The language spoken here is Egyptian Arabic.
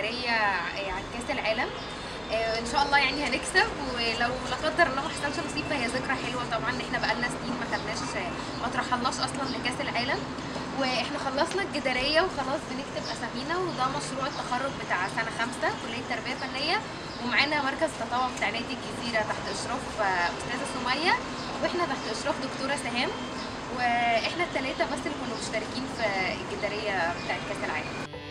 الجداريه عن كاس العالم آه، ان شاء الله يعني هنكسب ولو لا قدر الله ما حصلش نصيب فهي ذكرى حلوه طبعا ان احنا بقالنا سنين ما خدناش ما ترحلناش اصلا لكاس العالم واحنا خلصنا الجداريه وخلاص بنكتب اسامينا وده مشروع التخرج بتاع سنه خمسه كليه تربيه فنيه ومعانا مركز التطوع بتاع نادي الجزيره تحت اشراف آه، استاذه سميه واحنا تحت اشراف دكتوره سهام واحنا الثلاثه بس اللي كنا مشتركين في الجداريه بتاعت كاس العالم